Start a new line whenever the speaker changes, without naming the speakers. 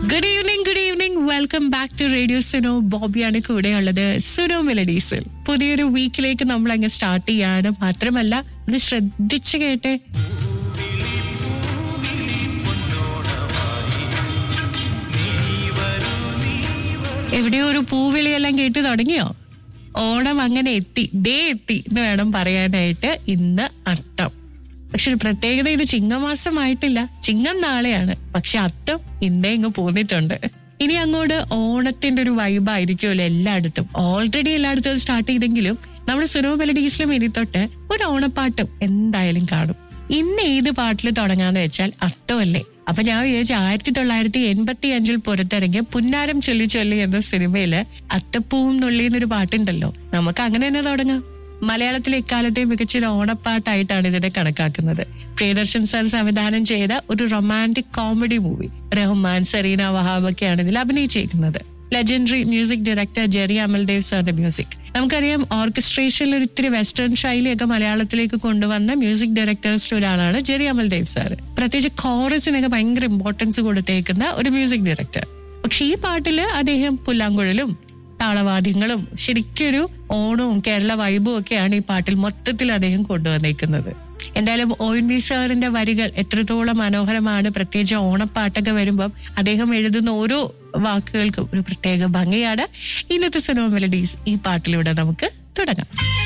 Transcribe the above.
good evening good evening welcome back to radio Suno ബോബിയാണ് കൂടെയുള്ളത് സുനോ മെലഡീസിൽ പുതിയൊരു വീക്കിലേക്ക് നമ്മൾ അങ്ങ് സ്റ്റാർട്ട് ചെയ്യാണ് മാത്രമല്ല ഒന്ന് ശ്രദ്ധിച്ചു കേട്ടെ എവിടെയോ ഒരു പൂവിളിയെല്ലാം കേട്ട് തുടങ്ങിയോ ഓണം അങ്ങനെ എത്തി ദേ എത്തി എന്ന് വേണം പറയാനായിട്ട് ഇന്ന് അത്തം പക്ഷെ ഒരു പ്രത്യേകത ഇത് ചിങ്ങമാസമായിട്ടില്ല ചിങ്ങം നാളെയാണ് പക്ഷെ അത്തം ഇന്നേ ഇങ്ങ് പോന്നിട്ടുണ്ട് ഇനി അങ്ങോട്ട് ഓണത്തിന്റെ ഒരു വൈബായിരിക്കുമല്ലോ എല്ലായിടത്തും ഓൾറെഡി എല്ലായിടത്തും സ്റ്റാർട്ട് ചെയ്തെങ്കിലും നമ്മുടെ സുനോ മെലഡീസിലും ഇനി തൊട്ട് ഒരു ഓണപ്പാട്ടും എന്തായാലും കാണും ഇന്ന് ഏത് പാട്ടിൽ തുടങ്ങാന്ന് വെച്ചാൽ അത്തമല്ലേ അപ്പൊ ഞാൻ വിചാരിച്ചു ആയിരത്തി തൊള്ളായിരത്തി എൺപത്തി അഞ്ചിൽ പുറത്തിറങ്ങിയ പുന്നാരം ചൊല്ലി ചൊല്ലി എന്ന സിനിമയില് അത്തപ്പൂവും നുള്ളി എന്നൊരു പാട്ടുണ്ടല്ലോ നമുക്ക് അങ്ങനെ തന്നെ തുടങ്ങാം മലയാളത്തിലെ ഇക്കാലത്തെ മികച്ചൊരു ഓണപ്പാട്ടായിട്ടാണ് ഇതിനെ കണക്കാക്കുന്നത് പ്രിയദർശൻ സാർ സംവിധാനം ചെയ്ത ഒരു romantic comedy movie Rahman Zarina വഹാബൊക്കെയാണ് ഇതിൽ അഭിനയിച്ചിരിക്കുന്നത് legendary music director Jerry Amaldev സാറിന്റെ മ്യൂസിക് നമുക്കറിയാം ഓർക്കസ്ട്രേഷനിൽ ഒരു ഇത്തിരി വെസ്റ്റേൺ ശൈലിയൊക്കെ മലയാളത്തിലേക്ക് കൊണ്ടുവന്ന മ്യൂസിക് ഡയറക്ടേഴ്സിൽ ഒരാളാണ് ജെറി അമൽദേവ് സാർ പ്രത്യേകിച്ച് കോറസിനൊക്കെ ഭയങ്കര ഇമ്പോർട്ടൻസ് കൊടുത്തേക്കുന്ന ഒരു മ്യൂസിക് ഡയറക്ടർ പക്ഷെ ഈ പാട്ടില് അദ്ദേഹം പുല്ലാങ്കുഴലും താളവാദ്യങ്ങളും ശരിക്കൊരു ഓണവും കേരള വൈബും ഒക്കെയാണ് ഈ പാട്ടിൽ മൊത്തത്തിൽ അദ്ദേഹം കൊണ്ടുവന്നേക്കുന്നത് എന്തായാലും ഒ എൻ വി സാറിന്റെ വരികൾ എത്രത്തോളം മനോഹരമാണ് പ്രത്യേകിച്ച് ഓണപ്പാട്ടൊക്കെ വരുമ്പം അദ്ദേഹം എഴുതുന്ന ഓരോ വാക്കുകൾക്കും ഒരു പ്രത്യേക ഭംഗിയാണ് ഇന്നത്തെ സിനിമ മെലഡീസ് ഈ പാട്ടിലൂടെ നമുക്ക് തുടങ്ങാം